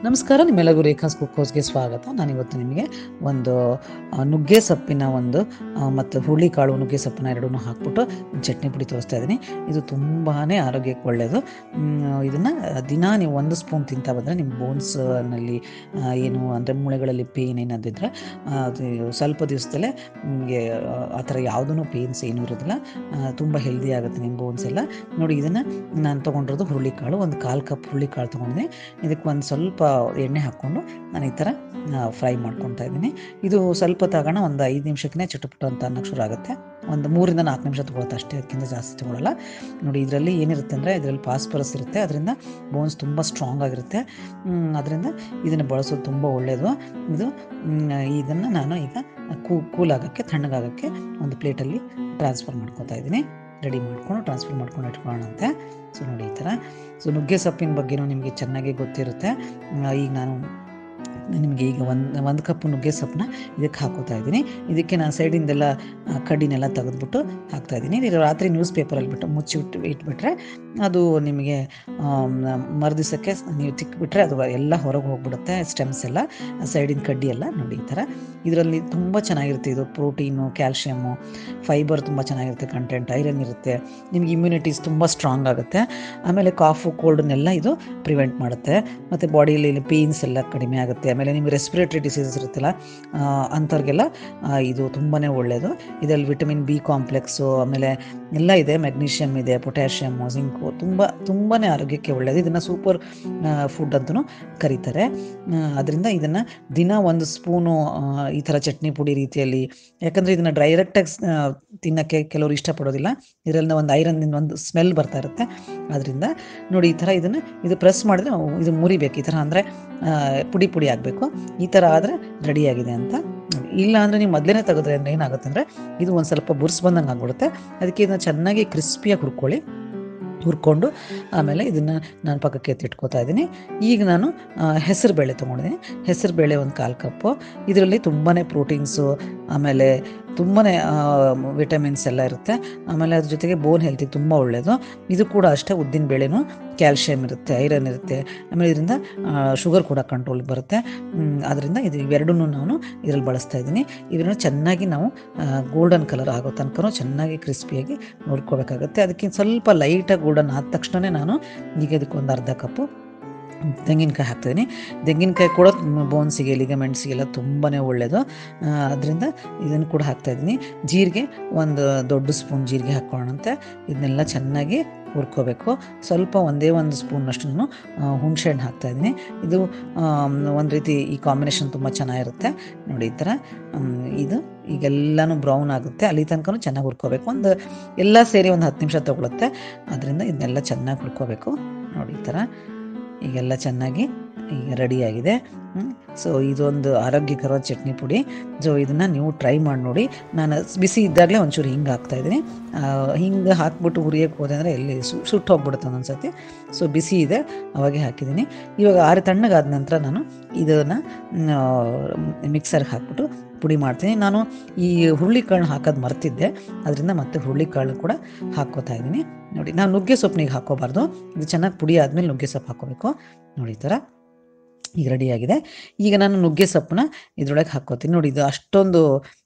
ನಮಸ್ಕಾರ ನಿಮ್ಮೆಲ್ಲರಿಗೂ ರೇಖಾಸ್ ಕುಕ್ ಹೌಸ್ಗೆ ಸ್ವಾಗತ ನಾನಿವತ್ತು ನಿಮಗೆ ಒಂದು ಆ, ನುಗ್ಗೆ ಸೊಪ್ಪಿನ ಒಂದು ಆ, ಮತ್ತು ಹುರುಳಿಕಾಳು ನುಗ್ಗೆ ಸೊಪ್ಪನ್ನ ಎರಡನ್ನೂ ಹಾಕ್ಬಿಟ್ಟು ಚಟ್ನಿ ಪುಡಿ ತೋರಿಸ್ತಾ ಇದ್ದೀನಿ ಇದು ತುಂಬಾ ಆರೋಗ್ಯಕ್ಕೆ ಒಳ್ಳೆಯದು ಇದನ್ನು ದಿನ ನೀವು ಒಂದು ಸ್ಪೂನ್ ತಿಂತಾ ಬಂದರೆ ನಿಮ್ಮ ಬೋನ್ಸ್ನಲ್ಲಿ ಏನು ಅಂದರೆ ಮೂಳೆಗಳಲ್ಲಿ ಪೇಯ್ನ್ ಏನಾದಿದ್ರೆ ಅದು ಸ್ವಲ್ಪ ದಿವಸದಲ್ಲೇ ನಿಮಗೆ ಆ ಥರ ಯಾವುದೂ ಪೇಯ್ನ್ಸ್ ಏನೂ ಇರೋದಿಲ್ಲ ತುಂಬ ಹೆಲ್ದಿ ಆಗುತ್ತೆ ನಿಮ್ಮ ಬೋನ್ಸ್ ಎಲ್ಲ ನೋಡಿ ಇದನ್ನು ನಾನು ತೊಗೊಂಡಿರೋದು ಹುರುಳಿಕಾಳು ಒಂದು ಕಾಲು ಕಪ್ ಹುರುಳಿಕಾಳು ತೊಗೊಂಡಿದ್ದೀನಿ ಇದಕ್ಕೆ ಒಂದು ಸ್ವಲ್ಪ ಎಣ್ಣೆ ಹಾಕ್ಕೊಂಡು ನಾನು ಈ ಥರ ಫ್ರೈ ಮಾಡ್ಕೊತಾ ಇದ್ದೀನಿ ಇದು ಸ್ವಲ್ಪ ತಗೋಣ ಒಂದು ಐದು ನಿಮಿಷಕ್ಕೆ ಚಟಪಟ ಅಂತ ಅನ್ನೋಕ್ಕೆ ಶುರು ಆಗುತ್ತೆ ಒಂದು ಮೂರಿಂದ ನಾಲ್ಕು ನಿಮಿಷ ತೊಗೊಳುತ್ತೆ ಅಷ್ಟೇ ಅದಕ್ಕಿಂತ ಜಾಸ್ತಿ ತೊಗೊಳಲ್ಲ ನೋಡಿ ಇದರಲ್ಲಿ ಏನಿರುತ್ತೆ ಅಂದರೆ ಇದರಲ್ಲಿ ಪಾಸ್ಪರಸ್ ಇರುತ್ತೆ ಅದರಿಂದ ಬೋನ್ಸ್ ತುಂಬ ಸ್ಟ್ರಾಂಗ್ ಆಗಿರುತ್ತೆ ಅದರಿಂದ ಇದನ್ನು ಬಳಸೋದು ತುಂಬ ಒಳ್ಳೆಯದು ಇದು ಇದನ್ನು ನಾನು ಈಗ ಕೂ ಕೂಲ್ ಆಗೋಕ್ಕೆ ತಣ್ಣಗಾಗೋಕ್ಕೆ ಒಂದು ಪ್ಲೇಟಲ್ಲಿ ಟ್ರಾನ್ಸ್ಫರ್ ಮಾಡ್ಕೊತಾ ಇದ್ದೀನಿ ರೆಡಿ ಮಾಡ್ಕೊಂಡು ಟ್ರಾನ್ಸ್ಫರ್ ಮಾಡ್ಕೊಂಡು ಇಟ್ಕೊಳ್ಳೋಣಂತೆ ಸೊ ನೋಡಿ ಈ ಥರ ಸೊ ನುಗ್ಗೆ ಸೊಪ್ಪಿನ ಬಗ್ಗೆನೂ ನಿಮಗೆ ಚೆನ್ನಾಗಿ ಗೊತ್ತಿರುತ್ತೆ ಆ, ಈಗ ನಾನು ನಿಮಗೆ ಈಗ ಒಂದು ಒಂದು ಕಪ್ ನುಗ್ಗೆ ಸೊಪ್ಪನ್ನ ಇದಕ್ಕೆ ಹಾಕೋತಾ ಇದ್ದೀನಿ ಇದಕ್ಕೆ ನಾನು ಸೈಡಿಂದೆಲ್ಲ ಆ, ಕಡ್ಡಿನೆಲ್ಲ ತೆಗೆದ್ಬಿಟ್ಟು ಹಾಕ್ತಾ ಇದ್ದೀನಿ ಇದು ರಾತ್ರಿ ನ್ಯೂಸ್ ಪೇಪರಲ್ಲಿ ಬಿಟ್ಟು ಮುಚ್ಚಿಬಿಟ್ಟು ಇಟ್ಬಿಟ್ರೆ ಅದು ನಿಮಗೆ ಮರುದಿವಸಕ್ಕೆ ನೀವು ತಿಕ್ಬಿಟ್ರೆ ಅದು ಎಲ್ಲ ಹೊರಗೆ ಹೋಗ್ಬಿಡುತ್ತೆ ಸ್ಟೆಮ್ಸ್ ಎಲ್ಲ ಸೈಡಿನ ಕಡ್ಡಿ ಎಲ್ಲ ನೋಡಿ ಈ ಥರ ಇದರಲ್ಲಿ ತುಂಬ ಚೆನ್ನಾಗಿರುತ್ತೆ ಇದು ಪ್ರೋಟೀನು ಕ್ಯಾಲ್ಶಿಯಮ್ಮು ಫೈಬರ್ ತುಂಬ ಚೆನ್ನಾಗಿರುತ್ತೆ ಕಂಟೆಂಟ್ ಐರನ್ ಇರುತ್ತೆ ನಿಮ್ಗೆ ಇಮ್ಯುನಿಟೀಸ್ ತುಂಬ ಸ್ಟ್ರಾಂಗ್ ಆಗುತ್ತೆ ಆಮೇಲೆ ಕಾಫು ಕೋಲ್ಡನ್ನೆಲ್ಲ ಇದು ಪ್ರಿವೆಂಟ್ ಮಾಡುತ್ತೆ ಮತ್ತು ಬಾಡಿಯಲ್ಲಿ ಪೇಯ್ನ್ಸ್ ಎಲ್ಲ ಕಡಿಮೆ ಆಗುತ್ತೆ ಆಮೇಲೆ ನಿಮ್ಗೆ ರೆಸ್ಪಿರೇಟರಿ ಡಿಸೀಸಸ್ ಇರುತ್ತಲ್ಲ ಆ, ಅಂಥವ್ರಿಗೆಲ್ಲ ಆ, ಇದು ತುಂಬಾ ಒಳ್ಳೆಯದು ಇದರಲ್ಲಿ ವಿಟಮಿನ್ ಬಿ ಕಾಂಪ್ಲೆಕ್ಸು ಆಮೇಲೆ ಎಲ್ಲ ಇದೆ ಮೆಗ್ನೀಷಿಯಮ್ ಇದೆ ಪೊಟ್ಯಾಷಿಯಮ್ಮು ಜಿಂಕು ತುಂಬ ತುಂಬಾ ಆರೋಗ್ಯಕ್ಕೆ ಒಳ್ಳೆಯದು ಇದನ್ನು ಸೂಪರ್ ಫುಡ್ ಅಂತಲೂ ಕರೀತಾರೆ ಅದರಿಂದ ಇದನ್ನು ದಿನ ಒಂದು ಸ್ಪೂನು ಈ ಥರ ಚಟ್ನಿ ಪುಡಿ ರೀತಿಯಲ್ಲಿ ಯಾಕಂದರೆ ಇದನ್ನು ಡೈರೆಕ್ಟಾಗಿ ತಿನ್ನೋಕ್ಕೆ ಕೆಲವರು ಇಷ್ಟಪಡೋದಿಲ್ಲ ಇದರಿಂದ ಒಂದು ಐರನ್ನಿಂದ ಒಂದು ಸ್ಮೆಲ್ ಬರ್ತಾ ಇರುತ್ತೆ ಅದರಿಂದ ನೋಡಿ ಈ ಥರ ಇದನ್ನು ಇದು ಪ್ರೆಸ್ ಮಾಡಿದ್ರೆ ಇದು ಮುರಿಬೇಕು ಈ ಥರ ಅಂದರೆ ಪುಡಿ ಪುಡಿ ಆಗಬೇಕು ಈ ಥರ ಆದರೆ ರೆಡಿಯಾಗಿದೆ ಅಂತ ನೋಡಿ. ಇಲ್ಲ ಅಂದರೆ ನೀವು ಮೊದಲೇ ತೆಗೆದ್ರೆ ಅಂದರೆ ಏನಾಗುತ್ತೆ ಅಂದರೆ ಇದು ಒಂದು ಸ್ವಲ್ಪ ಬುರ್ಸ್ ಬಂದಂಗೆ ಆಗ್ಬಿಡುತ್ತೆ ಅದಕ್ಕೆ ಇದನ್ನು ಚೆನ್ನಾಗಿ ಕ್ರಿಸ್ಪಿಯಾಗಿ ಹುರ್ಕೊಳ್ಳಿ ಹುರ್ಕೊಂಡು ಆಮೇಲೆ ಇದನ್ನು ನಾನು ಪಕ್ಕಕ್ಕೆ ಎತ್ತಿಟ್ಕೋತಾ ಇದ್ದೀನಿ ಈಗ ನಾನು ಹೆಸರು ಬೇಳೆ ತೊಗೊಂಡಿದ್ದೀನಿ ಹೆಸರು ಬೇಳೆ ಒಂದು ಕಾಲು ಕಪ್ಪು ಇದರಲ್ಲಿ ತುಂಬಾ ಪ್ರೋಟೀನ್ಸು ಆಮೇಲೆ ತುಂಬಾ ವಿಟಮಿನ್ಸ್ ಎಲ್ಲ ಇರುತ್ತೆ ಆಮೇಲೆ ಅದ್ರ ಜೊತೆಗೆ ಬೋನ್ ಹೆಲ್ತಿಗೆ ತುಂಬ ಒಳ್ಳೆಯದು ಇದು ಕೂಡ ಅಷ್ಟೇ ಉದ್ದಿನ ಬೇಳೆನೂ ಕ್ಯಾಲ್ಶಿಯಮ್ ಇರುತ್ತೆ ಐರನ್ ಇರುತ್ತೆ ಆಮೇಲೆ ಇದರಿಂದ ಶುಗರ್ ಕೂಡ ಕಂಟ್ರೋಲ್ಗೆ ಬರುತ್ತೆ ಅದರಿಂದ ಇದು ಇವೆರಡನ್ನೂ ನಾನು ಇದರಲ್ಲಿ ಬಳಸ್ತಾ ಇದ್ದೀನಿ ಇದನ್ನು ಚೆನ್ನಾಗಿ ನಾವು ಗೋಲ್ಡನ್ ಕಲರ್ ಆಗೋ ತನಕ ಚೆನ್ನಾಗಿ ಕ್ರಿಸ್ಪಿಯಾಗಿ ನೋಡ್ಕೋಬೇಕಾಗುತ್ತೆ ಅದಕ್ಕಿಂತ ಸ್ವಲ್ಪ ಲೈಟಾಗಿ ಗೋಲ್ಡನ್ ಆದ ತಕ್ಷಣ ನಾನು ಈಗ ಇದಕ್ಕೆ ಒಂದು ಅರ್ಧ ಕಪ್ಪು ತೆಂಗಿನಕಾಯಿ ಹಾಕ್ತಿದ್ದೀನಿ ತೆಂಗಿನಕಾಯಿ ಕೂಡ ಬೋನ್ಸಿಗೆ ಲಿಗಮೆಂಟ್ಸಿಗೆಲ್ಲ ತುಂಬಾ ಒಳ್ಳೆಯದು ಅದರಿಂದ ಇದನ್ನು ಕೂಡ ಹಾಕ್ತಾಯಿದ್ದೀನಿ ಜೀರಿಗೆ ಒಂದು ದೊಡ್ಡ ಸ್ಪೂನ್ ಜೀರಿಗೆ ಹಾಕ್ಕೊಳ್ಳೋಣಂತೆ ಇದನ್ನೆಲ್ಲ ಚೆನ್ನಾಗಿ ಹುರ್ಕೋಬೇಕು ಸ್ವಲ್ಪ ಒಂದೇ ಒಂದು ಸ್ಪೂನಷ್ಟು ನಾನು ಹುಣಸೆ ಹಣ್ಣು ಹಾಕ್ತಾಯಿದ್ದೀನಿ ಇದು ಒಂದು ರೀತಿ ಈ ಕಾಂಬಿನೇಷನ್ ತುಂಬ ಚೆನ್ನಾಗಿರುತ್ತೆ ನೋಡಿ ಈ ಥರ ಹ್ಮ್, ಇದು ಈಗೆಲ್ಲನೂ ಬ್ರೌನ್ ಆಗುತ್ತೆ ಅಲ್ಲಿ ತನಕ ಚೆನ್ನಾಗಿ ಹುರ್ಕೋಬೇಕು ಒಂದು ಎಲ್ಲ ಸೇರಿ ಒಂದು ಹತ್ತು ನಿಮಿಷ ತೊಗೊಳುತ್ತೆ ಅದರಿಂದ ಇದನ್ನೆಲ್ಲ ಚೆನ್ನಾಗಿ ಹುರ್ಕೋಬೇಕು ನೋಡಿ ಈ ಥರ ಈಗೆಲ್ಲ ಚೆನ್ನಾಗಿ ಈಗ ರೆಡಿಯಾಗಿದೆ ಸೊ ಇದೊಂದು ಆರೋಗ್ಯಕರವಾದ ಚಟ್ನಿ ಪುಡಿ ಸೊ ಇದನ್ನು ನೀವು ಟ್ರೈ ಮಾಡಿ ನೋಡಿ ನಾನು ಬಿಸಿ ಇದ್ದಾಗಲೇ ಒಂಚೂರು ಹಿಂಗೆ ಹಾಕ್ತಾ ಇದ್ದೀನಿ ಹಿಂಗೆ ಹಾಕ್ಬಿಟ್ಟು ಹುರಿಯೋಕ್ಕೆ ಹೋದೆ ಅಂದರೆ ಎಲ್ಲಿ ಸು ಸುಟ್ಟು ಹೋಗ್ಬಿಡುತ್ತೆ ಒಂದೊಂದ್ಸತಿ ಸೊ ಬಿಸಿ ಇದೆ ಅವಾಗೆ ಹಾಕಿದ್ದೀನಿ ಇವಾಗ ಆರು ತಣ್ಣಗಾದ ನಂತರ ನಾನು ಇದನ್ನು ಮಿಕ್ಸರ್ಗೆ ಹಾಕ್ಬಿಟ್ಟು ಪುಡಿ ಮಾಡ್ತೀನಿ ನಾನು ಈ ಹುರುಳಿಕಾಳು ಹಾಕೋದು ಮರ್ತಿದ್ದೆ ಅದರಿಂದ ಮತ್ತೆ ಹುರುಳಿಕಾಳು ಕೂಡ ಹಾಕ್ಕೋತಾ ಇದ್ದೀನಿ ನೋಡಿ ನಾನು ನುಗ್ಗೆ ಸೊಪ್ಪಿಗೆ ಹಾಕೋಬಾರ್ದು ಇದು ಚೆನ್ನಾಗಿ ಪುಡಿ ಆದಮೇಲೆ ನುಗ್ಗೆ ಸೊಪ್ಪು ಹಾಕೋಬೇಕು ನೋಡಿ ಈ ಥರ ಈಗ ರೆಡಿಯಾಗಿದೆ ಈಗ ನಾನು ನುಗ್ಗೆ ಸೊಪ್ಪನ್ನ ಇದ್ರೊಳಗೆ ಹಾಕ್ಕೋತೀನಿ ನೋಡಿ ಇದು ಅಷ್ಟೊಂದು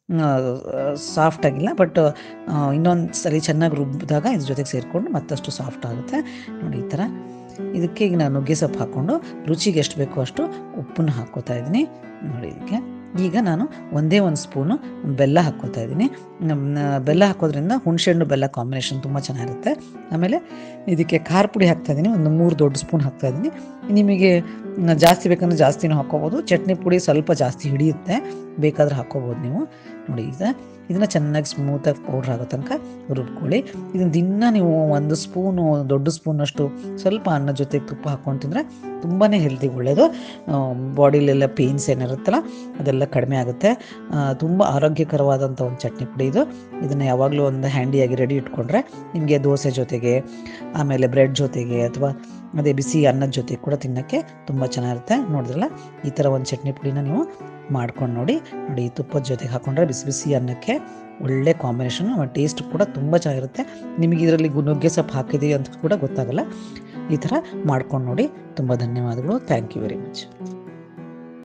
ಸಾಫ್ಟ್ ಆಗಿಲ್ಲ ಬಟ್ ಇನ್ನೊಂದು ಸರಿ ಚೆನ್ನಾಗಿ ರುಬ್ಬಿದಾಗ ಇದ್ರ ಜೊತೆಗೆ ಸೇರಿಕೊಂಡು ಮತ್ತಷ್ಟು ಸಾಫ್ಟ್ ಆಗುತ್ತೆ ನೋಡಿ ಈ ಥರ ಇದಕ್ಕೆ ಈಗ ನಾನು ನುಗ್ಗೆ ಸೊಪ್ಪು ಹಾಕ್ಕೊಂಡು ರುಚಿಗೆ ಎಷ್ಟು ಬೇಕೋ ಅಷ್ಟು ಉಪ್ಪನ್ನು ಹಾಕ್ಕೋತಾ ಇದ್ದೀನಿ ನೋಡಿ ಇದಕ್ಕೆ ಈಗ ನಾನು ಒಂದೇ ಒಂದು ಸ್ಪೂನು ಬೆಲ್ಲ ಹಾಕ್ಕೋತಾ ಇದ್ದೀನಿ ನಮ್ಮ ಬೆಲ್ಲ ಹಾಕೋದ್ರಿಂದ ಹುಣಸೆಹಣ್ಣು ಬೆಲ್ಲ ಕಾಂಬಿನೇಷನ್ ತುಂಬ ಚೆನ್ನಾಗಿರುತ್ತೆ ಆಮೇಲೆ ಇದಕ್ಕೆ ಖಾರ ಪುಡಿ ಹಾಕ್ತಾ ಇದ್ದೀನಿ ಒಂದು ಮೂರು ದೊಡ್ಡ ಸ್ಪೂನ್ ಹಾಕ್ತಾ ಇದ್ದೀನಿ ನಿಮಗೆ ಮ್, ಜಾಸ್ತಿ ಬೇಕಂದ್ರೆ ಜಾಸ್ತಿನೂ ಹಾಕ್ಕೋಬೋದು ಚಟ್ನಿ ಪುಡಿ ಸ್ವಲ್ಪ ಜಾಸ್ತಿ ಹಿಡಿಯುತ್ತೆ ಬೇಕಾದ್ರೆ ಹಾಕ್ಕೋಬೋದು ನೀವು ನೋಡಿ ಈಗ ಇದನ್ನು ಚೆನ್ನಾಗಿ ಸ್ಮೂತಾಗಿ ಪೌಡ್ರ್ ಆಗೋ ತನಕ ರುಬ್ಕೊಳ್ಳಿ ಇದನ್ನು ದಿನ ನೀವು ಒಂದು ಸ್ಪೂನು ದೊಡ್ಡ ಸ್ಪೂನಷ್ಟು ಸ್ವಲ್ಪ ಅನ್ನ ಜೊತೆಗೆ ತುಪ್ಪ ಹಾಕ್ಕೊಂಡು ತಿಂದರೆ ತುಂಬಾ ಹೆಲ್ತಿಗೆ ಒಳ್ಳೆಯದು ಬಾಡಿಲೆಲ್ಲ ಪೇಯ್ನ್ಸ್ ಏನಿರುತ್ತಲ್ಲ ಅದೆಲ್ಲ ಕಡಿಮೆ ಆಗುತ್ತೆ ತುಂಬ ಆರೋಗ್ಯಕರವಾದಂಥ ಒಂದು ಚಟ್ನಿ ಪುಡಿ ಇದು ಇದನ್ನು ಯಾವಾಗಲೂ ಒಂದು ಹ್ಯಾಂಡಿಯಾಗಿ ರೆಡಿ ಇಟ್ಕೊಂಡ್ರೆ ನಿಮಗೆ ದೋಸೆ ಜೊತೆಗೆ ಆಮೇಲೆ ಬ್ರೆಡ್ ಜೊತೆಗೆ ಅಥವಾ ಅದೇ ಬಿಸಿ ಅನ್ನದ ಜೊತೆ ಕೂಡ ತಿನ್ನೋಕ್ಕೆ ತುಂಬ ಚೆನ್ನಾಗಿರುತ್ತೆ ನೋಡಿದ್ರಲ್ಲ ಈ ಥರ ಒಂದು ಚಟ್ನಿ ಪುಡಿನ ನೀವು ಮಾಡ್ಕೊಂಡು ನೋಡಿ ನೋಡಿ ಈ ತುಪ್ಪದ ಜೊತೆಗೆ ಹಾಕೊಂಡ್ರೆ ಬಿಸಿ ಬಿಸಿ ಅನ್ನಕ್ಕೆ ಒಳ್ಳೆ ಕಾಂಬಿನೇಷನ್ ಟೇಸ್ಟ್ ಕೂಡ ತುಂಬ ಚೆನ್ನಾಗಿರುತ್ತೆ ನಿಮಗೆ ಇದರಲ್ಲಿ ನುಗ್ಗೆ ಸೊಪ್ಪು ಹಾಕಿದ್ದೀವಿ ಅಂತ ಕೂಡ ಗೊತ್ತಾಗಲ್ಲ ಈ ಥರ ಮಾಡ್ಕೊಂಡು ನೋಡಿ ತುಂಬ ಧನ್ಯವಾದಗಳು ಥ್ಯಾಂಕ್ ಯು ವೆರಿ ಮಚ್